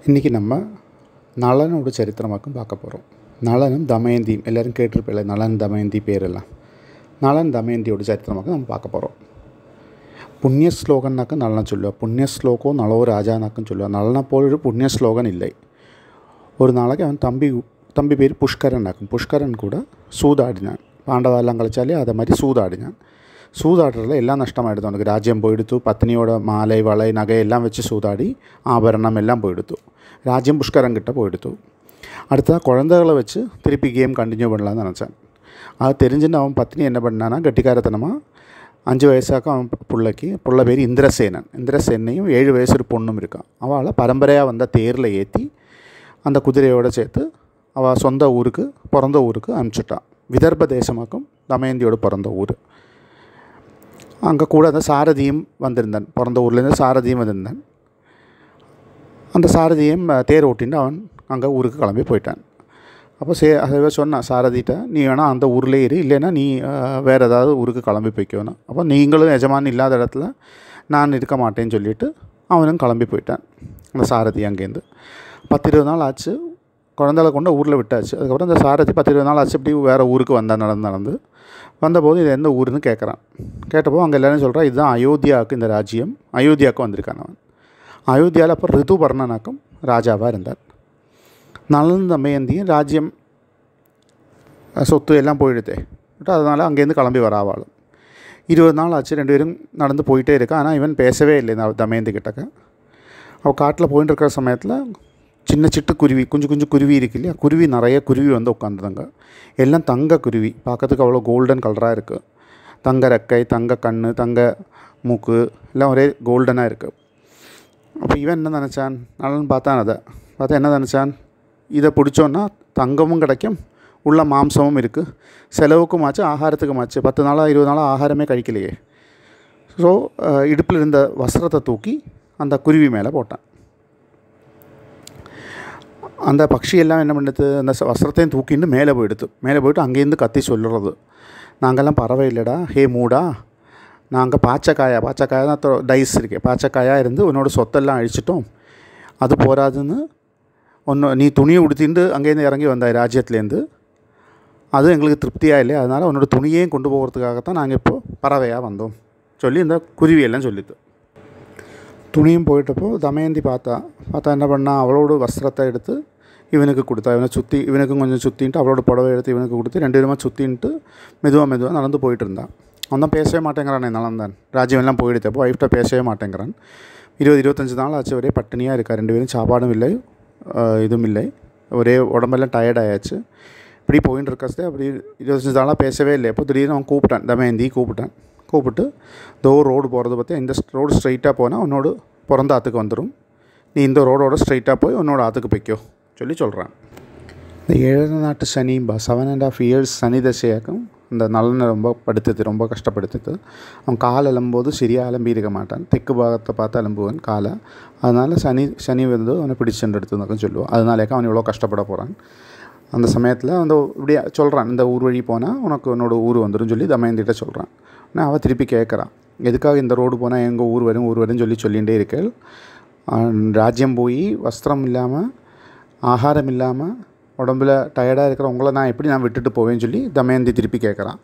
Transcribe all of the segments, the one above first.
இன்றைக்கி நம்ம நளனோட சரித்திரமாக்கும் பார்க்க போகிறோம் நளனும் தமயந்தியும் எல்லோரும் கேட்டிருப்பில்ல நளன் தமயந்தி பேரெல்லாம் நளன் தமயந்தியோட சரித்திரமாக்கும் நம்ம பார்க்க போகிறோம் പുണ്യ ശ്ലോകന്നാക്കും നളനെ ചൊല്ലുക പുണ്യ ശ്ലോകോ നളോ രാജാന്നാക്കും ചൊല്ലുക നളനെ പോലൊരു പുണ്യ ശ്ലോകൻ ഇല്ലേ ஒரு நாளைக்கு அவன் தம்பி தம்பி பேர் புஷ்கரன் ஆக்கும் புஷ்கரன் கூட சூதாடினான் பாண்டவெல்லாம் கழிச்சாலே அதை மாதிரி சூதாடினான் சூதாடுறதுல எல்லாம் நஷ்டமாயிடுது அவனுக்கு ராஜ்யம் போயிடுத்து பத்னியோட மாலை வளை நகை எல்லாம் வச்சு சூதாடி ஆபரணம் எல்லாம் போயிடுத்து ராஜ்யம் புஷ்கரன் கிட்ட போயிடுத்து அடுத்ததாக குழந்தைகளை வச்சு திருப்பி கேம் கண்டினியூ பண்ணலாம்னு நினச்சான் அது தெரிஞ்சுன்னு அவன் பத்னி என்ன பண்ணான்னா கட்டிக்காரத்தனமாக அஞ்சு வயசாக்க அவன் பிள்ளைக்கு புள்ள பேர் இந்திரசேனன் இந்திரசேனையும் ஏழு வயசு ஒரு பொண்ணும் இருக்கான் அவளை பரம்பரையாக வந்த தேரில் ஏற்றி அந்த குதிரையோடு சேர்த்து அவள் சொந்த ஊருக்கு பிறந்த ஊருக்கு அனுப்பிச்சிட்டான் விதர்ப தேசமாக்கும் தமயந்தியோட பிறந்த ஊர் அங்கே கூட அந்த சாரதியும் வந்திருந்தான் பிறந்த ஊர்லேருந்து சாரதியும் வந்திருந்தான் அந்த சாரதியும் அஹ், தேர் ஓட்டின்னு அவன் அங்கே ஊருக்கு கிளம்பி போயிட்டான் அப்போ சே அதை சொன்னான் சாரதிட்ட நீ வேணால் அந்த ஊர்லேயே இரு இல்லைன்னா நீ அஹ், வேறு ஏதாவது ஊருக்கு கிளம்பி போய்க்கணும் அப்போ நீங்களும் எஜமான் இல்லாத இடத்துல நான் இருக்க மாட்டேன்னு சொல்லிட்டு அவனும் கிளம்பி போயிட்டான் அந்த சாரதி அங்கேருந்து பத்து இருபது நாள் ஆச்சு குழந்தைகளை கொண்டு ஊரில் விட்டாச்சு அதுக்கப்புறம் இந்த சாரதி பத்து இருபது நாள் ஆச்சு இப்படி வேறு ஊருக்கு வந்தான் நடந்து நடந்து வந்தபோது இது எந்த ஊருன்னு கேட்குறான் கேட்டப்போ அங்கே எல்லாரும் சொல்கிறான் இதுதான் அயோத்தியாவுக்கு இந்த ராஜ்யம் அயோத்தியாவுக்கு வந்திருக்கான் அவன் அயோத்தியாவில் அப்போ ரிதுபர்ணனாக்கும் ராஜாவாக இருந்தார் நலன் தமயந்தியும் ராஜ்யம் அஹ், சொத்து எல்லாம் போயிடுதே அதனால் அங்கேருந்து கிளம்பி வராவாளும் இருபது நாள் ஆச்சு ரெண்டு பேரும் நடந்து போயிட்டே இருக்கா ஆனால் இவன் பேசவே இல்லை இந்த தமயந்தி கிட்டக்க அவள் காட்டில் போயிட்டு இருக்கிற சமயத்தில் சின்ன சிட்டு குருவி குஞ்சு குஞ்சு குருவி இருக்கு இல்லையா குருவி நிறைய குருவி வந்து உட்காந்துதுங்க எல்லாம் தங்க குருவி பார்க்கறதுக்கு அவ்வளோ கோல்டன் கலராக இருக்குது தங்க ரெக்கை தங்க கண் தங்க மூக்கு எல்லாம் ஒரே கோல்டனாக இருக்குது அப்போ இவன் என்ன நினச்சான் நலன் பார்த்தான் அதை பார்த்தா என்ன நினச்சான் இதை பிடிச்சோன்னா தங்கமும் கிடைக்கும் உள்ள மாம்சமும் இருக்குது செலவுக்கும் ஆச்சு ஆகாரத்துக்கும் ஆச்சு பத்து நாளாக இருபது நாளாக ஆகாரமே கழிக்கலையே ஸோ இடுப்பில் இருந்த வஸ்திரத்தை தூக்கி அந்த குருவி மேலே போட்டான் அந்த பக்ஷி எல்லாம் என்ன பண்ணுது அந்த ச- வஸ்திரத்தையும் தூக்கிட்டு மேலே போயிடுது மேலே போயிட்டு அங்கேருந்து கத்தி சொல்லுறது நாங்கள்லாம் பறவை இல்லைடா ஹே மூடா நாங்கள் பாச்சக்காயா பாச்சக்காயா தான் டைஸ் இருக்கே பாச்சக்காயாக இருந்து உன்னோட சொத்தெல்லாம் அழிச்சிட்டோம் அது போராதுன்னு ஒன்று நீ துணியை உடுத்திட்டு அங்கேருந்து இறங்கி வந்தாய் ராஜ்யத்துலேருந்து அது எங்களுக்கு திருப்தியாக இல்லை அதனால் உன்னோட துணியையும் கொண்டு போகிறதுக்காகத்தான் நாங்கள் இப்போ பறவையாக வந்தோம் சொல்லி இந்த குருவி எல்லாம் சொல்லித்து துணியும் போயிட்டப்போ தமயந்தி பார்த்தா பார்த்தா என்ன பண்ணா அவளோட வஸ்திரத்தை எடுத்து இவனுக்கு கொடுத்தா இவனை சுற்றி இவனுக்கும் கொஞ்சம் சுற்றின்ட்டு அவளோட புடவை எடுத்து இவனுக்கு கொடுத்து ரெண்டு பேருமா சுற்றின்ட்டு மெதுவாக மெதுவாக நடந்து போயிட்டு இருந்தான் அவன் தான் பேசவே மாட்டேங்கிறான் நலந்தான் ராஜ்யம் எல்லாம் போயிடுத்து அப்போ ஒய்ஃப்ட்ட பேசவே மாட்டேங்கிறான் இருபது இருபத்தஞ்சு நாள் ஆச்சு ஒரே பட்டினியாக இருக்கா ரெண்டு பேரும் சாப்பாடும் இல்லை ஆஹ் இதுவும் இல்லை ஒரே உடம்பெல்லாம் டயர்ட் ஆயாச்சு இப்படி போயின்னு இருக்கச்சே அப்படி இருபத்தஞ்சு நாளாக பேசவே இல்லை அப்போ திடீர்னு அவன் கூப்பிட்டான் தமயந்தி கூப்பிட்டான் கூப்பிட்டு தோ ரோடு போகிறத பற்றி இந்த ரோடு ஸ்ட்ரைட்டாக போனால் உன்னோட பிறந்த ஆற்றுக்கு வந்துடும் நீ இந்த ரோடோட ஸ்ட்ரைட்டாக போய் உன்னோட ஆற்றுக்கு போய்க்கோ சொல்லி சொல்கிறான் இந்த ஏழரை நாட்டு சனி செவன் அண்ட் ஆஃப் இயர்ஸ் சனி தசையாக்கும் இந்த நலனை ரொம்ப படுத்துது ரொம்ப கஷ்டப்படுத்துது அவன் கால் அலம்போது சரியாக அலம்பி இருக்க மாட்டான் தெற்கு பாகத்தை பார்த்து அலம்புவான் காலை அதனால் சனி சனி வந்து அவனை பிடிச்சுட்டு எடுத்துனாக்கும் சொல்லுவான் அதனாலேக்க அவன் இவ்வளோ கஷ்டப்பட போகிறான் அந்த சமயத்தில் அந்த இப்படி சொல்கிறான் இந்த ஊர் வழி போனால் உனக்கு உன்னோட ஊர் வந்துடும் சொல்லி தமயந்திட்ட சொல்கிறான் ஆனால் அவள் திருப்பி கேட்குறான் எதுக்காக இந்த ரோடு போனால் எங்கள் ஊர் வரும் ஊர் வரும் சொல்லி சொல்லிகிட்டே இருக்கேள் ராஜ்யம் போய் வஸ்திரம் இல்லாமல் ஆகாரம் இல்லாமல் உடம்புல டயர்டாக இருக்கிற உங்களை நான் எப்படி நான் விட்டுட்டு போவேன்னு சொல்லி தமயந்தி திருப்பி கேட்குறான்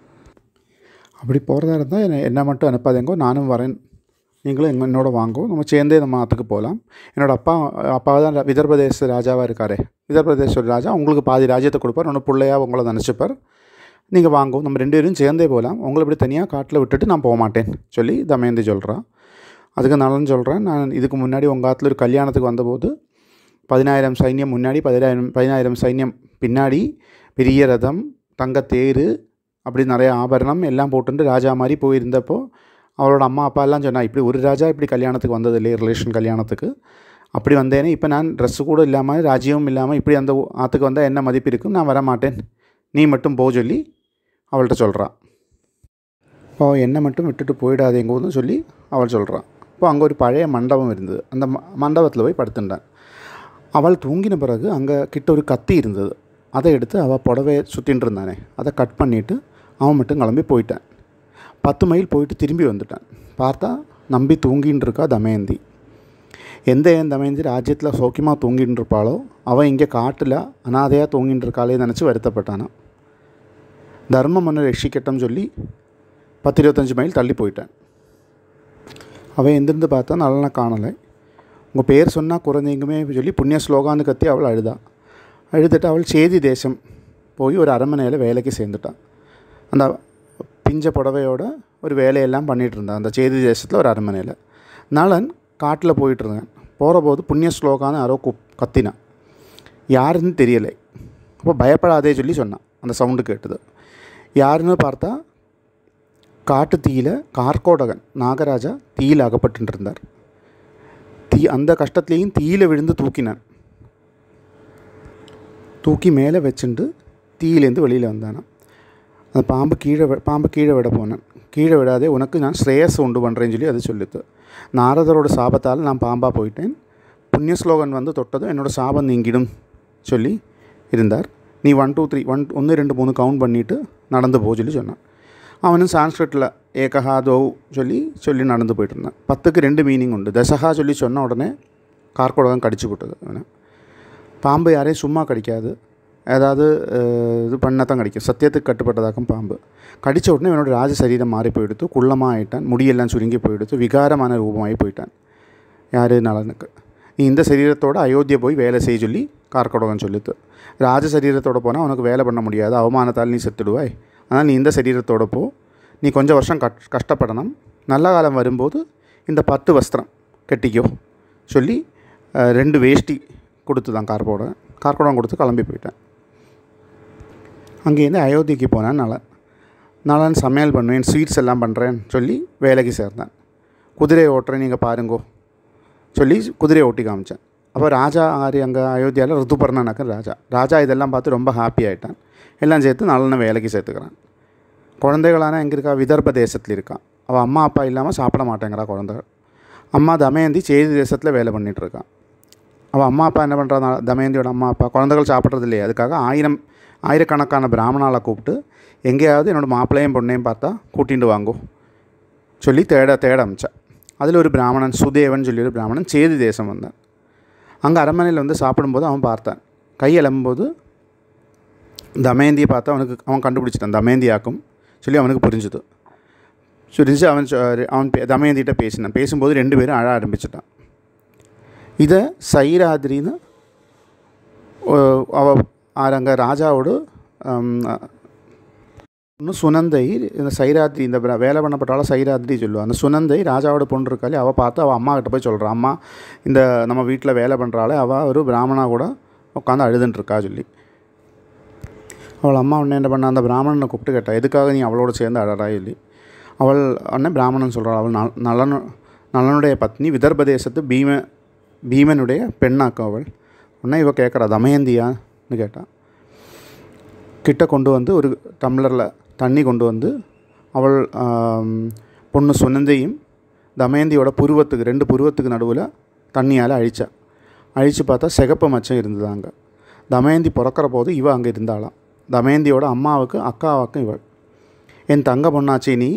அப்படி போகிறதா இருந்தால் என்னை என்ன மட்டும் அனுப்பாதேங்கோ நானும் வரேன் நீங்களும் எங்க என்னோட வாங்கோ நம்ம சேர்ந்தே நம்ம ஆற்றுக்கு போகலாம் என்னோட அப்பா அப்பா தான் விதர்ப தேச ராஜாவாக இருக்காரே விதர்ப தேச ராஜா உங்களுக்கு பாதி ராஜ்யத்தை கொடுப்பார் ஒன்று பிள்ளையாக உங்களை நினச்சிப்பார் நீங்கள் வாங்கோ நம்ம ரெண்டு பேரும் சேர்ந்தே போகலாம் உங்களை இப்படி தனியாக காட்டில் விட்டுட்டு நான் போக மாட்டேன் சொல்லி தமயந்தி சொல்கிறான் அதுக்கு நலன் சொல்கிறேன் நான் இதுக்கு முன்னாடி உங்கள் ஆற்றுல ஒரு கல்யாணத்துக்கு வந்தபோது பதினாயிரம் சைன்யம் முன்னாடி பதினாயிரம் பதினாயிரம் சைன்யம் பின்னாடி பெரிய ரதம் தங்கத்தேர் அப்படி நிறைய ஆபரணம் எல்லாம் போட்டுட்டு ராஜா மாதிரி போயிருந்தப்போ அவளோட அம்மா அப்பா எல்லாம் சொன்னா இப்படி ஒரு ராஜா இப்படி கல்யாணத்துக்கு வந்தது இல்லையே ரிலேஷன் கல்யாணத்துக்கு அப்படி வந்தேனே இப்போ நான் ட்ரெஸ்ஸு கூட இல்லாமல் ராஜ்யமும் இல்லாமல் இப்படி அந்த ஊ- ஆற்றுக்கு வந்தால் என்ன மதிப்பு இருக்கும் நான் வர மாட்டேன் நீ மட்டும் போ சொல்லி அவள்கிட்ட சொல்கிறான் இப்போ என்னை மட்டும் விட்டுட்டு போயிடாதேங்கன்னு சொல்லி அவள் சொல்கிறான் இப்போ அங்கே ஒரு பழைய மண்டபம் இருந்தது அந்த ம மண்டபத்தில் போய் படுத்துட்டான் அவள் தூங்கின பிறகு அங்கே கிட்ட ஒரு கத்தி இருந்தது அதை எடுத்து அவள் புடவையை சுற்றின்னு இருந்தானே அதை கட் பண்ணிவிட்டு அவன் மட்டும் கிளம்பி போயிட்டான் பத்து மைல் போயிட்டு திரும்பி வந்துட்டான் பார்த்தா நம்பி தூங்கின்னு இருக்கா தமயந்தி எந்த என் தமயந்தி ராஜ்யத்தில் சௌக்கியமாக தூங்கிட்டு இருப்பாளோ அவள் இங்கே காட்டில் அனாதையாக தூங்கிட்டு இருக்காளே நினச்சி வருத்தப்பட்டானான் தர்மம் ஒன்று ரட்சிக்கட்டும் சொல்லி பத்து இருபத்தஞ்சி மைல் தள்ளி போயிட்டேன் அவன் எந்திருந்து பார்த்தா நல்ல காணலை உங்கள் பேர் சொன்னால் குறைந்தீங்குமே சொல்லி புண்ணிய ஸ்லோகான்னு கத்தி அவள் அழுதா அழுதுட்டு அவள் சேதி தேசம் போய் ஒரு அரண்மனையில் வேலைக்கு சேர்ந்துட்டான் அந்த பிஞ்ச புடவையோட ஒரு வேலையெல்லாம் பண்ணிகிட்டு இருந்தான் அந்த சேதி தேசத்தில் ஒரு அரண்மனையில் நலன் காட்டில் போயிட்டு இருந்தான் போகிற போது புண்ணிய ஸ்லோகான்னு யாரோ கு கத்தினான் யாருன்னு தெரியலை அப்போ பயப்படாதே சொல்லி சொன்னான் அந்த சவுண்டு கேட்டது யாருன்னு பார்த்தா காட்டு தீயில கார்கோடகன் நாகராஜா தீயில் அகப்பட்டு இருந்தார் தீ அந்த கஷ்டத்துலேயும் தீயில விழுந்து தூக்கினான் தூக்கி மேலே வச்சுட்டு தீயிலேருந்து வெளியில் வந்தானான் அந்த பாம்பு கீழே வி- பாம்பு கீழே விட போனேன் கீழே விடாதே உனக்கு நான் ஸ்ரேயஸ் உண்டு பண்ணுறேன்னு சொல்லி அது சொல்லுது நாரதரோட சாபத்தால் நான் பாம்பாக போயிட்டேன் புண்ணிய ஸ்லோகன் வந்து தொட்டதும் என்னோட சாபம் நீங்கிடும் சொல்லி இருந்தார் நீ ஒன் டூ த்ரீ ஒன் ஒன்று ரெண்டு மூணு கவுண்ட் பண்ணிவிட்டு நடந்து போ சொல்லி சொன்னான் அவனும் சான்ஸ்கிரிட்டில் ஏகஹா தோ சொல்லி சொல்லி நடந்து போயிட்டு இருந்தான் பத்துக்கு ரெண்டு மீனிங் உண்டு தசஹா சொல்லி சொன்ன உடனே கார்கோடகம் கடிச்சு விட்டது அவனை பாம்பு யாரையும் சும்மா கடிக்காது ஏதாவது அஹ், இது பண்ணால் தான் கடிக்கும் சத்தியத்துக்கு கட்டுப்பட்டதாக்கும் பாம்பு கடித்த உடனே இவனோட ராஜ சரீரம் மாறி போயிடுத்து குள்ளமாக ஆயிட்டான் முடியெல்லாம் சுருங்கி போயிடுத்து விகாரமான ரூபமாகி போயிட்டான் யார் நலனுக்கு நீ இந்த சரீரத்தோட அயோத்தியை போய் வேலை செய்ய சொல்லி கார்கடோகன் சொல்லுது ராஜ சரீரத்தோட போனால் உனக்கு வேலை பண்ண முடியாது அவமானத்தால் நீ செத்துடுவாய் ஆனால் நீ இந்த சரீரத்தோட போ நீ கொஞ்சம் வருஷம் கட் கஷ்டப்படணும் நல்ல காலம் வரும்போது இந்த பத்து வஸ்திரம் கட்டிக்கோ சொல்லி அஹ், ரெண்டு வேஷ்டி கொடுத்து தான் கார்போட கார்கோடம் கொடுத்து கிளம்பி போயிட்டேன் அங்கேருந்து அயோத்திக்கு போனேன் நலன் நலன் சமையல் பண்ணுவேன் ஸ்வீட்ஸ் எல்லாம் பண்ணுறேன்னு சொல்லி வேலைக்கு சேர்ந்தேன் குதிரையை ஓட்டுறேன் நீங்கள் பாருங்கோ சொல்லி குதிரையை ஓட்டி காமிச்சேன் அப்போ ராஜா ஆரி அங்கே அயோத்தியாவில் ரித்துபர்ணனாக்கன் ராஜா ராஜா இதெல்லாம் பார்த்து ரொம்ப ஹாப்பி ஆயிட்டான் எல்லாம் சேர்த்து நலனை வேலைக்கு சேர்த்துக்கிறான் குழந்தைகளான எங்கே இருக்கா விதர்ப தேசத்தில் இருக்கான் அவள் அம்மா அப்பா இல்லாமல் சாப்பிட மாட்டேங்கிறா குழந்தைகள் அம்மா தமயந்தி சேதி தேசத்தில் வேலை பண்ணிட்டு இருக்கான் அவள் அம்மா அப்பா என்ன பண்ணுறா தமயந்தியோட அம்மா அப்பா குழந்தைகள் சாப்பிட்றது இல்லையே அதுக்காக ஆயிரம் ஆயிரக்கணக்கான பிராமணாலை கூப்பிட்டு எங்கேயாவது என்னோடய மாப்பிள்ளையும் பொண்ணையும் பார்த்தா கூட்டிட்டு வாங்கோ சொல்லி தேட தேட அமிச்சா அதில் ஒரு பிராமணன் சுதேவன் சொல்லி ஒரு பிராமணன் சேதி தேசம் வந்தான் அங்கே அரண்மனையில் வந்து சாப்பிடும்போது அவன் பார்த்தான் கை எலும்போது தமயந்தியை பார்த்து அவனுக்கு அவன் கண்டுபிடிச்சிட்டான் தமயந்தியாக்கும் சொல்லி அவனுக்கு புரிஞ்சுது புரிஞ்சு அவன் சொ- அவன் பே- தமயந்திகிட்ட பேசினான் பேசும்போது ரெண்டு பேரும் அழ ஆரம்பிச்சிட்டான் இதை சைராதிரின்னு ஓ- அவ ஆரங்க ராஜாவோட இன்னும் சுனந்தை இந்த சைராத்ரி இந்த பிர- வேலை பண்ணப்பட்டால சைராத்ரி சொல்லுவாள் அந்த சுனந்தை ராஜாவோட பொண்ணு இருக்காளே அவள் பார்த்து அவள் அம்மா கிட்ட போய் சொல்கிறான் அம்மா இந்த நம்ம வீட்டில் வேலை பண்ணுறாளே அவள் ஒரு பிராமணா கூட உட்காந்து அழுதுன்னு இருக்கா சொல்லி அவள் அம்மா உடனே என்ன பண்ணா அந்த பிராமணனை கூப்பிட்டு கேட்டா எதுக்காக நீ அவளோட சேர்ந்து அழறா சொல்லி அவள் உடனே பிராமணன் சொல்கிறாள் அவள் நல் நலனு நலனுடைய பத்னி விதர்ப தேசத்து பீம பீமனுடைய பெண்ணாக்கும் அவள் உடனே இவ கேட்குறா தமயந்தியான்னு கேட்டான் கிட்ட கொண்டு வந்து ஒரு டம்ளரில் தண்ணி கொண்டு வந்து அவள் ஆம், பொண்ணு சுனந்தையும் தமயந்தியோட புருவத்துக்கு ரெண்டு புருவத்துக்கு நடுவில் தண்ணியால் அழிச்சா அழித்து பார்த்தா சிகப்பு மச்சம் இருந்தது அங்கே தமயந்தி பிறக்கிற போது இவ அங்கே இருந்தாளாம் தமயந்தியோட அம்மாவுக்கு அக்காவுக்கும் இவள் என் தங்க பொண்ணாச்சி நீ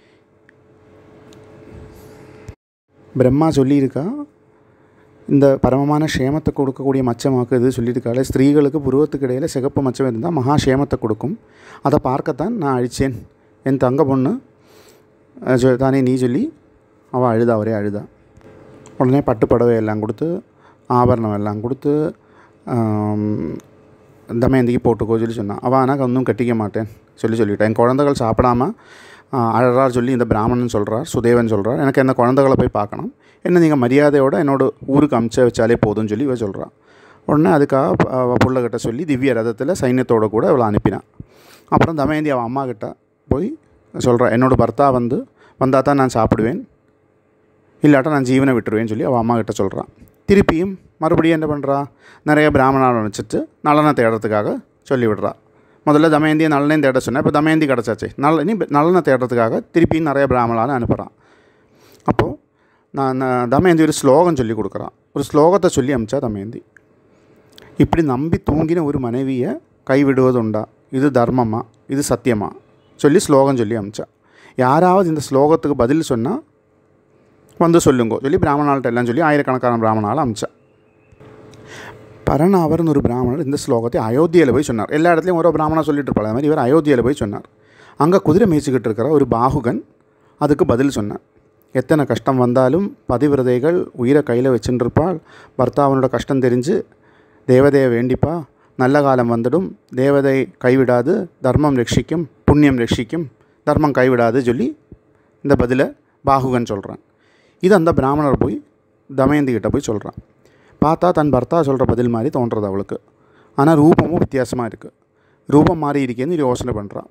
பிரம்மா சொல்லியிருக்கா இந்த பரமமான க்ஷேமத்தை கொடுக்கக்கூடிய மச்சமாக்கு இது சொல்லியிருக்காளே ஸ்திரீகளுக்கு புருவத்துக்கு இடையில் சிகப்பு மச்சம் இருந்தால் மகா க்ஷேமத்தை கொடுக்கும் அதை பார்க்கத்தான் நான் அழித்தேன் என் தங்க பொண்ணு அஹ், சொ- தானே நீ சொல்லி அவள் அழுதா ஒரே அழுதா உடனே பட்டு புடவை எல்லாம் கொடுத்து ஆபரணம் எல்லாம் கொடுத்து ஆம், தமயந்திக்கு போட்டுக்கோ சொல்லி சொன்னான் அவள் ஆனால் ஒன்றும் கட்டிக்க மாட்டேன் சொல்லி சொல்லிட்டான் என் குழந்தைகள் சாப்பிடாம ஆ, அழறார் சொல்லி இந்த பிராமணன் சொல்கிறார் சுதேவன் சொல்கிறார் எனக்கு என்ன குழந்தைகளை போய் பார்க்கணும் என்ன நீங்கள் மரியாதையோட என்னோட ஊருக்கு அமுச்ச வச்சாலே போதும்னு சொல்லி இவ சொல்கிறான் உடனே அதுக்காக ப- அவ புள்ளகிட்ட சொல்லி திவ்ய ரதத்தில் சைன்யத்தோட கூட அவளை அனுப்பினான் அப்புறம் தமயந்தி அவன் அம்மா கிட்ட போய் சொல்கிறா என்னோட பர்த்தா வந்து வந்தால் தான் நான் சாப்பிடுவேன் இல்லாட்டா நான் ஜீவனை விட்டுருவேன்னு சொல்லி அவள் அம்மா கிட்ட சொல்கிறான் திருப்பியும் மறுபடியும் என்ன பண்ணுறா நிறைய பிராமணாவை வச்சுட்டு நலனை தேடுறதுக்காக சொல்லி விடுறா முதல்ல தமயந்தியை நலனையும் தேட சொன்னேன் இப்போ தமயந்தி கிடச்சாச்சு நல்ல நீ நலனை தேடுறதுக்காக திருப்பியும் நிறைய பிராமணாவை அனுப்புகிறான் அப்போது நான் நான் தமயந்தி ஒரு ஸ்லோகம் சொல்லி கொடுக்குறான் ஒரு ஸ்லோகத்தை சொல்லி அமிச்சா தமயந்தி இப்படி நம்பி தூங்கின ஒரு மனைவியை கைவிடுவதுண்டா இது தர்மமா இது சத்தியமா சொல்லி ஸ்லோகம் சொல்லி அமிச்சா யாராவது இந்த ஸ்லோகத்துக்கு பதில் சொன்னால் வந்து சொல்லுங்கோ சொல்லி பிராமணாள்கிட்ட எல்லாம் சொல்லி ஆயிரக்கணக்கான பிராமணால் அமிச்சான் பரணாவர்னு ஒரு பிராமணர் இந்த ஸ்லோகத்தை அயோத்தியில் போய் சொன்னார் எல்லா இடத்துலையும் ஒரு பிராமணா சொல்லிட்டு இருப்பாள் அது மாதிரி இவர் அயோத்தியில் போய் சொன்னார் அங்கே குதிரை மேய்ச்சிக்கிட்டு இருக்கிற ஒரு பாகுகன் அதுக்கு பதில் சொன்னான் எத்தனை கஷ்டம் வந்தாலும் பதிவிரதைகள் உயிரை கையில் வச்சுட்டு இருப்பாள் பர்த்தாவனோட கஷ்டம் தெரிஞ்சு தேவதையை வேண்டிப்பா நல்ல காலம் வந்துடும் தேவதை கைவிடாது தர்மம் ரட்சிக்கும் புண்ணியம் ரட்சிக்கும் தர்மம் கைவிடாது சொல்லி இந்த பதிலை பாகுகன் சொல்கிறான் இது அந்த பிராமணர் போய் தமயந்தி கிட்ட போய் சொல்கிறான் பார்த்தா தன் பர்த்தா சொல்கிற பதில் மாதிரி தோன்றது அவளுக்கு ஆனால் ரூபமும் வித்தியாசமாக இருக்குது ரூபம் மாறி இருக்கேன்னு யோசனை பண்ணுறான்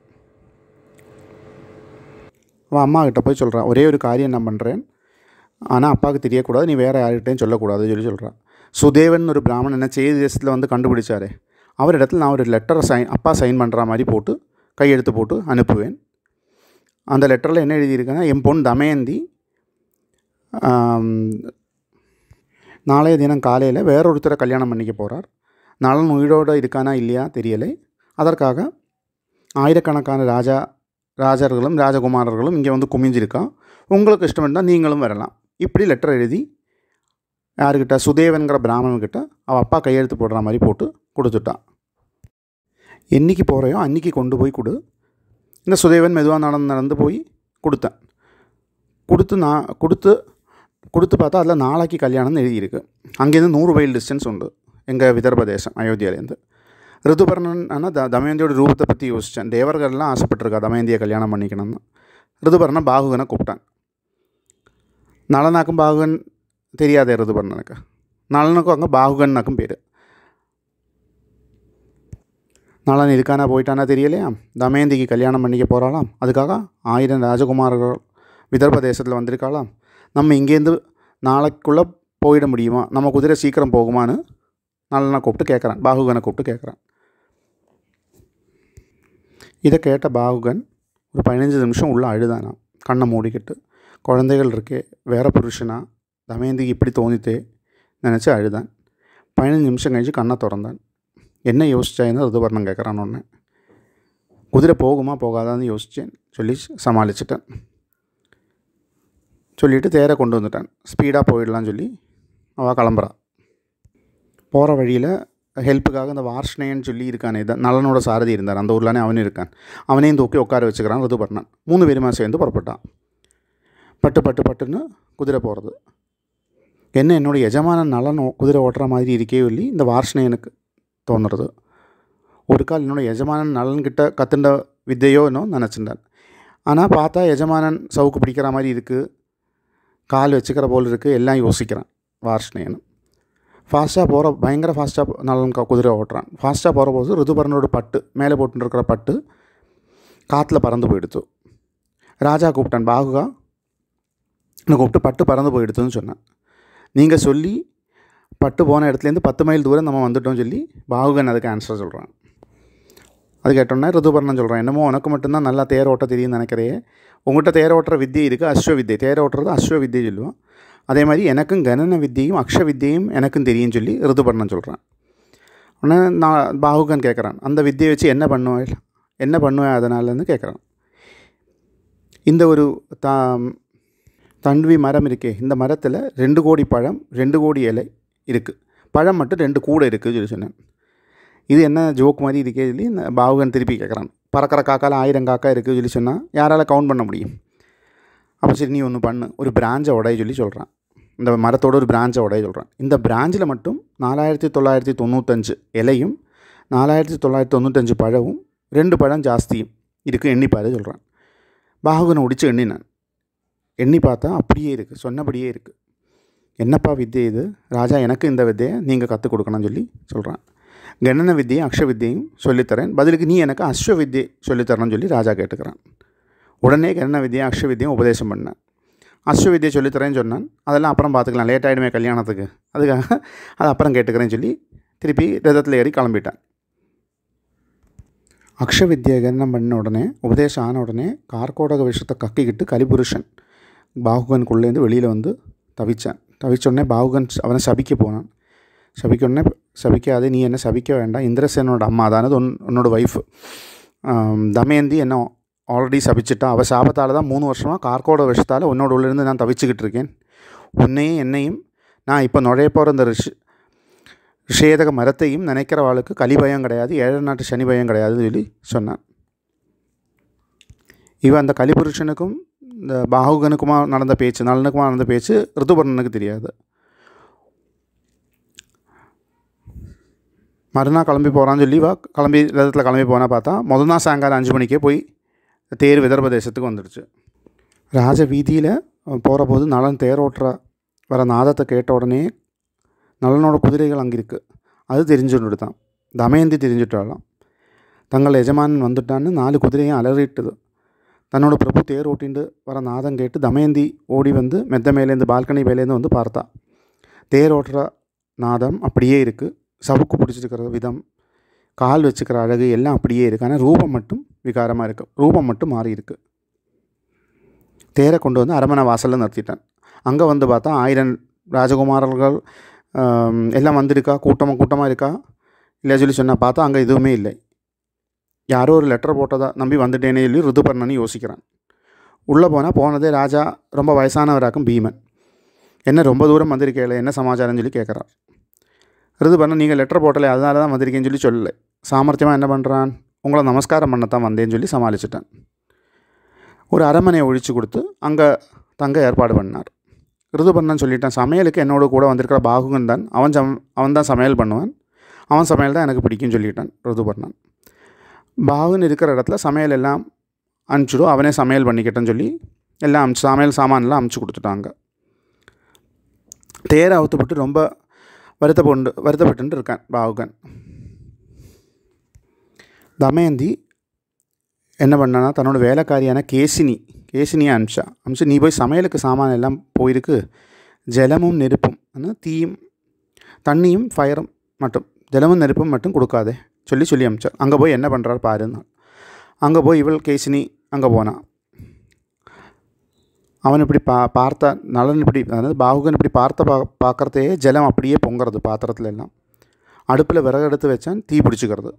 அவன் அம்மா கிட்ட போய் சொல்கிறான் ஒரே ஒரு காரியம் நான் பண்ணுறேன் ஆனால் அப்பாவுக்கு தெரியக்கூடாது நீ வேறு யார்கிட்டையும் சொல்லக்கூடாது சொல்லி சொல்கிறான் சுதேவன் ஒரு பிராமணன் என்ன செய்தி தேசத்தில் வந்து கண்டுபிடிச்சாரே அவர் இடத்துல நான் ஒரு லெட்டரை சைன் அப்பா சைன் பண்ணுற மாதிரி போட்டு கையெழுத்து போட்டு அனுப்புவேன் அந்த லெட்டரில் என்ன எழுதியிருக்கேன்னா என் பொண்ணு தமயந்தி ஆம், நாளைய தினம் காலையில் வேறொருத்தரை கல்யாணம் பண்ணிக்க போகிறார் நலன் உயிரோடு இருக்கானா இல்லையா தெரியலை அதற்காக ஆயிரக்கணக்கான ராஜா ராஜர்களும் ராஜகுமாரர்களும் இங்கே வந்து குமிஞ்சிருக்கா உங்களுக்கு இஷ்டம் இருந்தால் நீங்களும் வரலாம் இப்படி லெட்டர் எழுதி யாருக்கிட்ட சுதேவன்கிற பிராமணன்கிட்ட அவள் அப்பா கையெழுத்து போடுற மாதிரி போட்டு கொடுத்துட்டான் என்னைக்கு போகிறையோ அன்றைக்கி கொண்டு போய் கொடு இந்த சுதேவன் மெதுவாக நடந்து நடந்து போய் கொடுத்தேன் கொடுத்து நான் கொடுத்து கொடுத்து பார்த்தா அதில் நாளைக்கு கல்யாணம்னு எழுதியிருக்கு அங்கேருந்து நூறு மைல் டிஸ்டன்ஸ் உண்டு எங்கள் விதர்ப தேசம் அயோத்தியாலேருந்து ரிதுபர்ணன் ஆனால் த தமயந்தியோட ரூபத்தை பற்றி யோசித்தேன் தேவர்கள்லாம் ஆசைப்பட்டிருக்கா தமயந்தியை கல்யாணம் பண்ணிக்கணும்னு ரிதுபர்ணன் பாகுகனை கூப்பிட்டான் நலனாக்கும் பாகுகன் தெரியாதே ரிதுபர்ணனுக்கு நலனுக்கும் அங்கே பாகுகன்னாக்கும் பேர் நலன் இருக்கானா போயிட்டானா தெரியலையா தமயந்திக்கு கல்யாணம் பண்ணிக்க போகிறாளாம் அதுக்காக ஆயிரம் ராஜகுமாரர்கள் விதர்ப தேசத்தில் வந்திருக்காளாம் நம்ம இங்கேருந்து நாளைக்குள்ளே போயிட முடியுமா நம்ம குதிரை சீக்கிரம் போகுமான்னு நலனை கூப்பிட்டு கேட்குறான் பாகுகனை கூப்பிட்டு கேட்குறான் இதை கேட்ட பாகுகன் ஒரு பதினஞ்சு நிமிஷம் உள்ள அழுதானாம் கண்ணை மூடிக்கிட்டு குழந்தைகள் இருக்கே வேற புருஷனா தமயந்திக்கு இப்படி தோணித்தே நினச்சி அழுதான் பதினஞ்சு நிமிஷம் கழிச்சு கண்ணை திறந்தான் என்ன யோசிச்சாயின்னு ரிதுபர்ணம் கேட்குறான் ஒன்று குதிரை போகுமா போகாதான்னு யோசித்தேன் சொல்லி சமாளிச்சிட்டேன் சொல்லிவிட்டு தேரை கொண்டு வந்துட்டான் ஸ்பீடாக போயிடலாம்னு சொல்லி அவள் கிளம்புறா போகிற வழியில் ஹெல்ப்புக்காக இந்த வார்ஷ்ணேன்னு சொல்லி இருக்கானே இதான் நலனோட சாரதி இருந்தார் அந்த ஊர்லானே அவனும் இருக்கான் அவனையும் தூக்கி உட்கார வச்சுக்கிறான் ரிதுபர்ணன் மூணு பேருமா சேர்ந்து புறப்பட்டான் பட்டு பட்டு பட்டுன்னு குதிரை போகிறது என்ன என்னோட எஜமானன் நலன் ஓ- குதிரை ஓட்டுற மாதிரி இருக்கே சொல்லி இந்த வார்ஷ்ணேயனுக்கு தோணுறது ஒரு கால் என்னோட எஜமானன் நலன்கிட்ட கத்துண்ட வித்தையோன்னு நினச்சிருந்தார் ஆனால் பார்த்தா எஜமானன் சவுக்கு பிடிக்கிற மாதிரி இருக்குது கால் வச்சுக்கிற போல் இருக்குது எல்லாம் யோசிக்கிறான் வார்ஷ்ணேயன் ஃபாஸ்ட்டாக போகிற பயங்கர ஃபாஸ்ட்டாக நலன் க- குதிரை ஓட்டுறான் ஃபாஸ்ட்டாக போகிற போது ரிதுபர்ணனோட பட்டு மேலே போட்டுன்னு இருக்கிற பட்டு காற்றுல பறந்து போயிடுத்து ராஜா கூப்பிட்டான் பாகுகா என்னை கூப்பிட்டு பட்டு பறந்து போயிடுத்துன்னு சொன்னேன் நீங்கள் சொல்லி பட்டு போன இடத்துலேருந்து பத்து மைல் தூரம் நம்ம வந்துட்டோம் சொல்லி பாகுகன் அதுக்கு ஆன்சர் சொல்கிறான் அது கேட்டோன்னே ரிதுபர்ணன் சொல்கிறான் என்னமோ உனக்கு மட்டும்தான் நல்லா தேர் ஓட்ட தெரியும்னு நினைக்கிறையே உங்கள்கிட்ட தேர் ஓட்டுற வித்தியை இருக்குது அஸ்வ வித்தை தேர் ஓட்டுறது அஸ்வ வித்தை சொல்லுவான் அதே மாதிரி எனக்கும் கணன வித்தியும் அக்ஷ வித்தியும் எனக்கும் தெரியும்னு சொல்லி ரிதுபர்ணன் சொல்கிறான் உடனே நான் பாகுகன் கேட்குறான் அந்த வித்தியை வச்சு என்ன பண்ணுவேன் என்ன பண்ணுவேன் அதனாலன்னு கேட்குறான் இந்த ஒரு தா தண்வி மரம் இருக்கே இந்த மரத்தில் ரெண்டு கோடி பழம் ரெண்டு கோடி இலை இருக்குது பழம் மட்டும் ரெண்டு கூடை இருக்குது சொல்லி சொன்னேன் இது என்ன ஜோக் மாதிரி இருக்கே சொல்லி இந்த பாகுகன் திருப்பி கேட்குறான் பறக்கிற காக்கால ஆயிரம் காக்கா இருக்குது சொல்லி சொன்னால் யாரால் கவுண்ட் பண்ண முடியும் அப்போ சரி நீ ஒன்று பண்ணு ஒரு பிராஞ்சை உடைய சொல்லி சொல்கிறான் இந்த மரத்தோட ஒரு பிராஞ்சை உடைய சொல்கிறான் இந்த பிராஞ்சில் மட்டும் நாலாயிரத்தி தொள்ளாயிரத்தி தொண்ணூத்தஞ்சு இலையும் நாலாயிரத்தி தொள்ளாயிரத்தி தொண்ணூத்தஞ்சு பழமும் ரெண்டு பழம் ஜாஸ்தியும் இருக்குது எண்ணிப்பாரு சொல்கிறான் பாகுகனை ஒடிச்சு எண்ணினான் எண்ணி பார்த்தா அப்படியே இருக்குது சொன்னபடியே இருக்குது என்னப்பா வித்தியை இது ராஜா எனக்கு இந்த வித்தையை நீங்கள் கற்றுக் கொடுக்கணும்னு சொல்லி சொல்கிறான் கணன வித்தியும் அக்ஷ வித்தியையும் சொல்லித்தரேன் பதிலுக்கு நீ எனக்கு அஸ்வ வித்தியை சொல்லித்தரணும்னு சொல்லி ராஜா கேட்டுக்கிறான் உடனே கணன வித்தியும் அக்ஷ வித்தியும் உபதேசம் பண்ணேன் அஸ்வ வித்தியை சொல்லித்தரேன்னு சொன்னான் அதெல்லாம் அப்புறம் பார்த்துக்கலாம் லேட் ஆகிடுமே கல்யாணத்துக்கு அதுக்காக அது அப்புறம் கேட்டுக்கிறேன்னு சொல்லி திருப்பி ரதத்தில் ஏறி கிளம்பிட்டான் அக்ஷ வித்தியை கணனம் பண்ண உடனே உபதேசம் ஆன உடனே கார்கோடக விஷத்தை கக்கிக்கிட்டு கலிபுருஷன் பாகுகனுக்குள்ளேருந்து வெளியில் வந்து தவிச்சான் தவிச்ச உடனே பாகுகன் அவனை சபிக்க போனான் சபிக்க உடனே சபிக்காதே நீ என்ன சபிக்க வேண்டாம் இந்திரசேனோட அம்மா அதானது உன் உன்னோட ஒய்ஃப் தமயந்தி என்ன ஆல்ரெடி சபிச்சிட்டா அவள் சாபத்தால் தான் மூணு வருஷமாக கார்கோட விஷத்தால் உன்னோட உள்ளேருந்து நான் தவிச்சுக்கிட்டு இருக்கேன் உன்னையும் என்னையும் நான் இப்போ நுழைய போகிற இந்த ரிஷி ரிஷேதக மரத்தையும் நினைக்கிறவாளுக்கு கலி பயம் கிடையாது ஏழை நாட்டு சனி பயம் கிடையாதுன்னு சொல்லி சொன்னான் இவன் அந்த கலிபுருஷனுக்கும் இந்த பாகுகனுக்குமா நடந்த பேச்சு நலனுக்குமா நடந்த பேச்சு ரிதுபர்ணனுக்கு தெரியாது மறுநாள் கிளம்பி போகிறான்னு சொல்லி வா கிளம்பி ரதத்தில் கிளம்பி போனால் பார்த்தா முதல் நாள் சாயங்காலம் அஞ்சு மணிக்கே போய் தேர் விதர்ப தேசத்துக்கு வந்துடுச்சு ராஜ வீதியில் போகிற போது நலன் தேர் ஓட்டுற வர நாதத்தை கேட்ட உடனே நலனோட குதிரைகள் அங்கே இருக்குது அது தெரிஞ்சுட்டு தான் தமயந்தி தெரிஞ்சுட்டாலாம் தங்கள் எஜமானன் வந்துட்டான்னு நாலு குதிரையும் அலறிட்டுது தன்னோட பிரபு தேர் ஓட்டிண்டு வர நாதம் கேட்டு தமயந்தி ஓடி வந்து மெத்த மேலேருந்து பால்கனி மேலேருந்து வந்து பார்த்தா தேர் ஓட்டுற நாதம் அப்படியே இருக்குது சவுக்கு பிடிச்சிருக்கிற விதம் கால் வச்சுக்கிற அழகு எல்லாம் அப்படியே இருக்குது ஆனால் ரூபம் மட்டும் விகாரமாக இருக்குது ரூபம் மட்டும் மாறி இருக்கு தேரை கொண்டு வந்து அரமனை வாசலில் நிறுத்திட்டான் அங்கே வந்து பார்த்தா ஆயிரம் ராஜகுமாரர்கள் ஆம், எல்லாம் வந்திருக்கா கூட்டமாக கூட்டமாக இருக்கா இல்லை சொல்லி சொன்னால் பார்த்தா அங்கே எதுவுமே இல்லை யாரோ ஒரு லெட்டர் போட்டதா நம்பி வந்துட்டேனே சொல்லி ருதுபர்ணன் யோசிக்கிறான் உள்ளே போனால் போனதே ராஜா ரொம்ப வயசானவராக்கும் பீமன் என்ன ரொம்ப தூரம் வந்திருக்கேல என்ன சமாச்சாரம்னு சொல்லி கேட்குறார் ரிதுபர்ணன் நீங்கள் லெட்டர் போட்டலே அதனால தான் வந்திருக்கேன்னு சொல்லி சொல்லலை சாமர்த்தியமாக என்ன பண்ணுறான் உங்களை நமஸ்காரம் பண்ணத்தான் வந்தேன்னு சொல்லி சமாளிச்சிட்டான் ஒரு அரண்மனையை ஒழிச்சு கொடுத்து அங்கே தங்க ஏற்பாடு பண்ணார் ரிதுபர்ணன் சொல்லிட்டான் சமையலுக்கு என்னோட கூட வந்திருக்கிற பாகுகன் தான் அவன் சம் அவன் தான் சமையல் பண்ணுவான் அவன் சமையல் தான் எனக்கு பிடிக்கும்னு சொல்லிட்டான் ரிதுபர்ணன் பாகுன் இருக்கிற இடத்துல சமையல் எல்லாம் அனுப்பிச்சிடும் அவனே சமையல் பண்ணிக்கிட்டேன்னு சொல்லி எல்லாம் அமுச்சு சமையல் சாமான்லாம் அமுச்சு கொடுத்துட்டாங்க தேரை அவுத்துப்பட்டு ரொம்ப வருத்தப்பட்டு வருத்தப்பட்டு இருக்கான் பாகுகன் தமயந்தி என்ன பண்ணானா தன்னோட வேலைக்காரியான கேசினி கேசினியை அனுப்பிச்சா அனுப்பிச்சு நீ போய் சமையலுக்கு சாமான் எல்லாம் போயிருக்கு ஜலமும் நெருப்பும் ஆனால் தீயும் தண்ணியும் ஃபயரும் மட்டும் ஜலமும் நெருப்பும் மட்டும் கொடுக்காதே சொல்லி சொல்லி அனுப்பிச்சார் அங்கே போய் என்ன பண்ணுறார் பாருன்னா அங்கே போய் இவள் கேசினி அங்கே போனான் அவன் இப்படி பா பார்த்த நலன் இப்படி அதாவது பாகுகன் இப்படி பார்த்த பா பார்க்குறதே ஜலம் அப்படியே பொங்குறது பாத்திரத்துல எல்லாம் அடுப்பில் விறகு எடுத்து வச்சான் தீ பிடிச்சிக்கிறது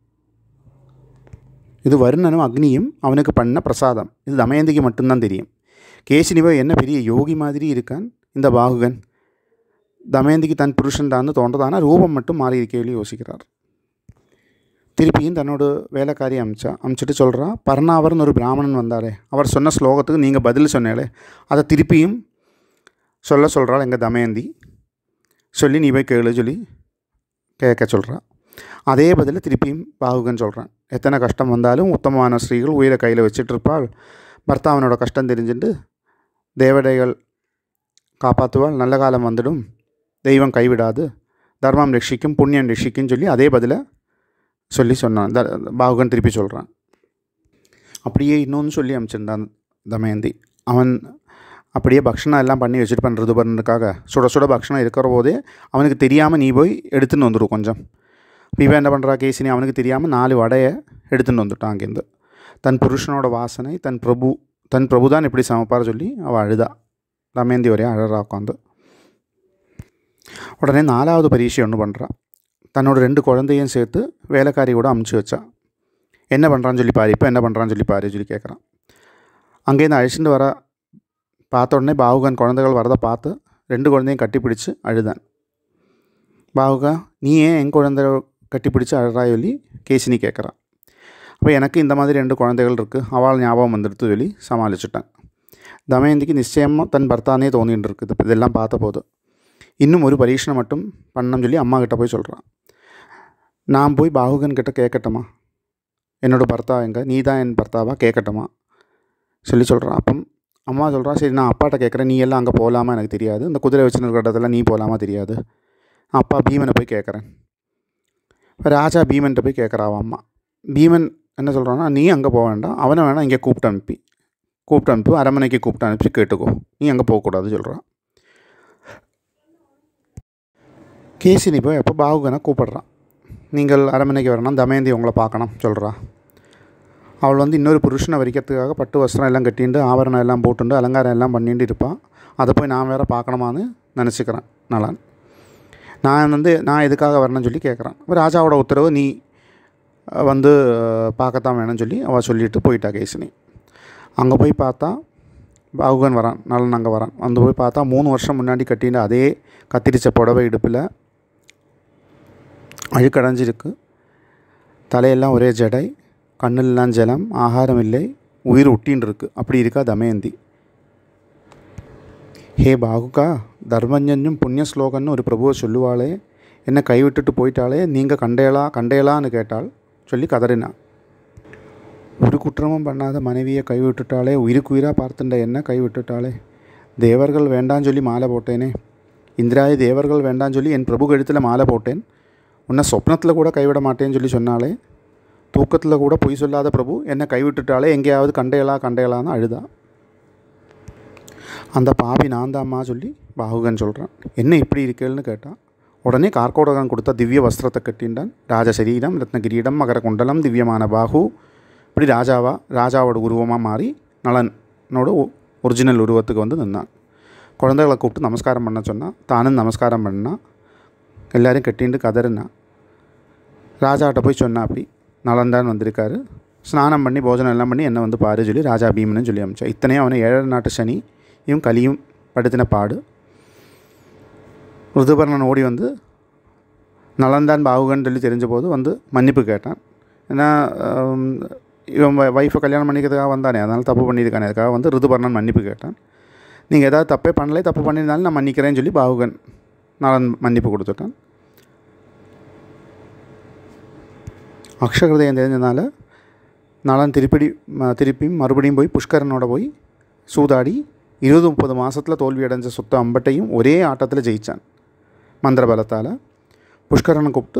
இது வருணனும் அக்னியும் அவனுக்கு பண்ண பிரசாதம் இது தமயந்திக்கு மட்டும்தான் தெரியும் கேசினிவோ என்ன பெரிய யோகி மாதிரி இருக்கான் இந்த பாகுகன் தமயந்திக்கு தன் புருஷன் தான் தோன்றது ஆனால் ரூபம் மட்டும் மாறி இருக்கேன்னு யோசிக்கிறார் திருப்பியும் தன்னோட வேலைக்காரி அமிச்சா அமிச்சிட்டு சொல்கிறா பர்ணாவர்னு ஒரு பிராமணன் வந்தாரே அவர் சொன்ன ஸ்லோகத்துக்கு நீங்கள் பதில் சொன்னேளே அதை திருப்பியும் சொல்ல சொல்கிறாள் எங்கள் தமயந்தி சொல்லி நீ போய் கேளு சொல்லி கேட்க சொல்கிறா அதே பதில் திருப்பியும் பாகுகன் சொல்கிறான் எத்தனை கஷ்டம் வந்தாலும் உத்தமமான ஸ்ரீகள் உயிரை கையில் வச்சுட்டு இருப்பாள் பர்த்தாவனோட கஷ்டம் தெரிஞ்சுட்டு தேவதைகள் காப்பாற்றுவாள் நல்ல காலம் வந்துடும் தெய்வம் கைவிடாது தர்மம் ரட்சிக்கும் புண்ணியம் ரட்சிக்கும் சொல்லி அதே பதிலை சொல்லி சொன்னான் த பாகுகன் திருப்பி சொல்கிறான் அப்படியே இன்னொன்று சொல்லி அனுப்பிச்சிருந்தான் தமயந்தி அவன் அப்படியே பக்ஷணம் எல்லாம் பண்ணி வச்சுட்டு பண்ணுறது பண்ணுறதுக்காக சுட சுட பக்ஷணம் இருக்கிற போதே அவனுக்கு தெரியாமல் நீ போய் எடுத்துன்னு வந்துடும் கொஞ்சம் இப்போ இவன் என்ன பண்ணுறா கேசினி அவனுக்கு தெரியாமல் நாலு வடையை எடுத்துன்னு வந்துட்டான் அங்கேருந்து தன் புருஷனோட வாசனை தன் பிரபு தன் பிரபு தான் இப்படி சமைப்பார் சொல்லி அவள் அழுதா தமயந்தி வரையும் அழறா உட்காந்து உடனே நாலாவது பரீட்சை ஒன்று பண்ணுறான் தன்னோட ரெண்டு குழந்தையும் சேர்த்து வேலைக்காரி கூட அமுச்சு வச்சா என்ன பண்ணுறான்னு சொல்லி பாரு இப்போ என்ன பண்ணுறான்னு சொல்லி பாரு சொல்லி கேட்குறான் அங்கேருந்து அழைச்சிட்டு வர பார்த்த உடனே பாகுகன் குழந்தைகள் வரதை பார்த்து ரெண்டு குழந்தையும் கட்டிப்பிடிச்சு அழுதான் பாகுகா நீ ஏன் என் குழந்தை கட்டிப்பிடிச்சு அழுறா சொல்லி கேசினி கேட்குறான் அப்போ எனக்கு இந்த மாதிரி ரெண்டு குழந்தைகள் இருக்குது அவள் ஞாபகம் வந்துடுத்து சொல்லி சமாளிச்சுட்டேன் தமயந்திக்கு நிச்சயமாக தன் பர்த்தானே தோணிட்டு இருக்குது இதெல்லாம் பார்த்த போது இன்னும் ஒரு பரீட்சணை மட்டும் பண்ணணும்னு சொல்லி அம்மா கிட்ட போய் சொல்கிறான் நான் போய் பாகுகன் கிட்ட கேட்கட்டுமா என்னோடய பர்த்தா எங்கே நீ தான் என் பர்த்தாவா கேட்கட்டுமா சொல்லி சொல்கிறான் அப்பம் அம்மா சொல்கிறா சரி நான் அப்பாட்ட கேட்குறேன் நீ எல்லாம் அங்கே போகலாமா எனக்கு தெரியாது இந்த குதிரை வச்சுருக்கிற இடத்துல நீ போகலாமா தெரியாது நான் அப்பா பீமனை போய் கேட்குறேன் இப்போ ராஜா பீமன்கிட்ட போய் கேட்குறா அவன் அம்மா பீமன் என்ன சொல்கிறான்னா நீ அங்கே போக வேண்டாம் அவனை வேணால் இங்கே கூப்பிட்டு அனுப்பி கூப்பிட்டு அனுப்பி அரண்மனைக்கு கூப்பிட்டு அனுப்பி கேட்டுக்கோ நீ அங்கே போகக்கூடாது சொல்கிறான் கேசினி போய் அப்போ பாகுகனை கூப்பிடுறான் நீங்கள் அரண்மனைக்கு வரணும் தமயந்தி உங்களை பார்க்கணும் சொல்கிறா அவள் வந்து இன்னொரு புருஷனை வரிக்கிறதுக்காக பட்டு வஸ்திரம் எல்லாம் கட்டிண்டு ஆபரணம் எல்லாம் போட்டுண்டு அலங்காரம் எல்லாம் பண்ணிட்டு இருப்பாள் அதை போய் நான் வேறு பார்க்கணுமான்னு நினச்சிக்கிறேன் நலான் நான் வந்து நான் எதுக்காக வரணும்னு சொல்லி கேட்குறேன் ராஜாவோட உத்தரவு நீ அஹ், வந்து அஹ், பார்க்கத்தான் வேணும்னு சொல்லி அவள் சொல்லிட்டு போயிட்டா கேசினி அங்கே போய் பார்த்தா பாகுகன் வரான் நலன் அங்கே வரான் வந்து போய் பார்த்தா மூணு வருஷம் முன்னாடி கட்டின அதே கத்திரிச்ச புடவை இடுப்பில் அழுக்கடைஞ்சிருக்கு தலையெல்லாம் ஒரே ஜடை கண்ணெல்லாம் ஜலம் ஆகாரம் இல்லை உயிர் ஒட்டின்னு இருக்கு அப்படி இருக்கா தமயந்தி ஹே பாகுகா தர்மஞ்சனும் புண்ணிய ஸ்லோகன்னு ஒரு பிரபுவை சொல்லுவாளே என்ன கைவிட்டுட்டு போயிட்டாளே நீங்கள் கண்டேளா கண்டேளான்னு கேட்டாள் சொல்லி கதறினான் ஒரு குற்றமும் பண்ணாத மனைவியை கைவிட்டுட்டாளே உயிருக்கு உயிராக பார்த்துட்ட என்ன கைவிட்டுட்டாளே தேவர்கள் வேண்டான்னு சொல்லி மாலை போட்டேனே இந்திராய தேவர்கள் வேண்டான்னு சொல்லி என் பிரபு கழுத்தில் மாலை போட்டேன் உன்னை சொப்னத்தில் கூட கைவிட மாட்டேன்னு சொல்லி சொன்னாலே தூக்கத்தில் கூட பொய் சொல்லாத பிரபு என்னை கைவிட்டுட்டாலே எங்கேயாவது கண்டையலா கண்டையலான்னு அழுதா அந்த பாவி நான் தாம்மா சொல்லி பாகுகன் சொல்கிறான் என்ன இப்படி இருக்கேன்னு கேட்டான் உடனே கார்கோடகன் கொடுத்த திவ்ய வஸ்திரத்தை கட்டின்றான் ராஜசரீரம் ரத்ன கிரீடம் மகர குண்டலம் திவ்யமான பாகு இப்படி ராஜாவா ராஜாவோட உருவமாக மாறி நலனோட ஒரிஜினல் உருவத்துக்கு வந்து நின்னான் குழந்தைகளை கூப்பிட்டு நமஸ்காரம் பண்ண சொன்னான் தானும் நமஸ்காரம் பண்ணான் எல்லாரையும் கட்டிண்டு கதறினான் ராஜாட்ட போய் சொன்னா அப்படி நலன்தான் வந்திருக்காரு ஸ்நானம் பண்ணி போஜனம் எல்லாம் பண்ணி என்னை வந்து பாரு சொல்லி ராஜா பீமனு சொல்லி அமிச்சா இத்தனையும் அவனை ஏழரை நாட்டு சனி இவன் கலியும் படுத்தின பாடு ருதுபர்ணன் ஓடி வந்து நலன்தான் பாகுகன் சொல்லி தெரிஞ்ச போது வந்து மன்னிப்பு கேட்டான் ஏன்னா ஆம், இவன் ஒய்ஃபை கல்யாணம் பண்ணிக்கிறதுக்காக வந்தானே அதனால் தப்பு பண்ணியிருக்கானே அதுக்காக வந்து ருதுபர்ணன் மன்னிப்பு கேட்டான் நீங்கள் ஏதாவது தப்பே பண்ணலை தப்பு பண்ணியிருந்தாலும் நான் மன்னிக்கிறேன்னு சொல்லி பாகுகன் நலன் மன்னிப்பு கொடுத்துட்டான் அக்ஷகிருதயம் தெரிஞ்சதுனால நலன் திருப்படி ம- திருப்பியும் மறுபடியும் போய் புஷ்கரனோட போய் சூதாடி இருபது முப்பது மாதத்தில் தோல்வி அடைஞ்ச சொத்து அம்பட்டையும் ஒரே ஆட்டத்தில் ஜெயித்தான் மந்திர பலத்தால் புஷ்கரனை கூப்பிட்டு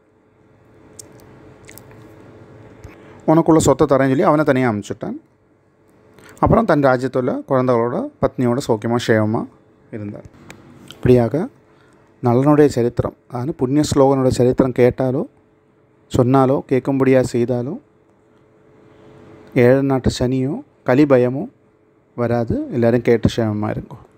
உனக்குள்ள சொத்தை தரேன்னு சொல்லி அவனை தனியாக அனுப்பிச்சுட்டான் அப்புறம் தன் ராஜ்யத்தில் குழந்தைகளோட பத்னியோட சௌக்கியமாக சேவமாக இருந்தார் இப்படியாக நலனுடைய சரித்திரம் அதாவது புண்ணிய ஸ்லோகனுடைய சரித்திரம் கேட்டாலோ சொன்னாலோ கேட்கும்படியாக செய்தாலோ ஏழு நாட்டு சனியோ கலி பயமோ வராது எல்லோரும் கேட்டு சேமமாக இருக்கும்